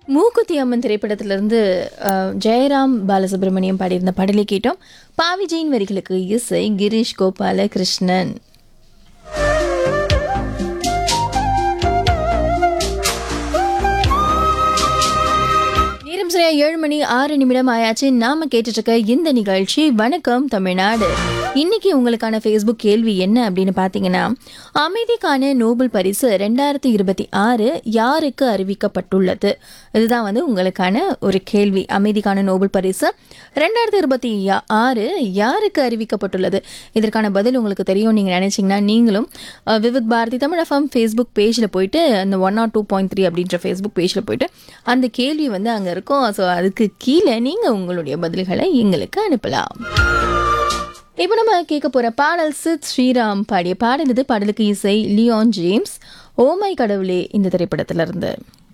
மூக்குத்தி அம்மன் திரைப்படத்திலிருந்து அஹ், ஜெயராம் பாலசுப்ரமணியம் பாடியிருந்த பாடலை கேட்டோம் பாவி ஜெயின் வரிகளுக்கு இசை கிரீஷ் கோபால கிருஷ்ணன் நேரம் சரியா ஏழு மணி ஆறு நிமிடம் ஆயாச்சு நாம கேட்டுட்டு இருக்க இந்த நிகழ்ச்சி வணக்கம் தமிழ்நாடு இன்னைக்கு உங்களுக்கான ஃபேஸ்புக் கேள்வி என்ன அப்படின்னு பார்த்தீங்கன்னா அமைதிக்கான நோபல் பரிசு ரெண்டாயிரத்தி இருபத்தி ஆறு யாருக்கு அறிவிக்கப்பட்டுள்ளது இதுதான் வந்து உங்களுக்கான ஒரு கேள்வி அமைதிக்கான நோபல் பரிசு ரெண்டாயிரத்தி இருபத்தி ஆறு யாருக்கு அறிவிக்கப்பட்டுள்ளது இதற்கான பதில் உங்களுக்கு தெரியும் நீங்கள் நினைச்சீங்கன்னா நீங்களும் அஹ், விவித் பாரதி தமிழ் எஃப்எம் ஃபேஸ்புக் பேஜில் போயிட்டு அந்த one naught two point three அப்படின்ற ஃபேஸ்புக் பேஜில் போயிட்டு அந்த கேள்வி வந்து அங்கே இருக்கும் ஸோ அதுக்கு கீழே நீங்கள் உங்களுடைய பதில்களை எங்களுக்கு அனுப்பலாம் இப்போ நம்ம கேட்க போகிற பாடல் சித் ஸ்ரீராம் பாடிய பாடல் இது பாடலுக்கு இசை லியோன் ஜேம்ஸ் ஓமை கடவுளே இந்த திரைப்படத்திலிருந்து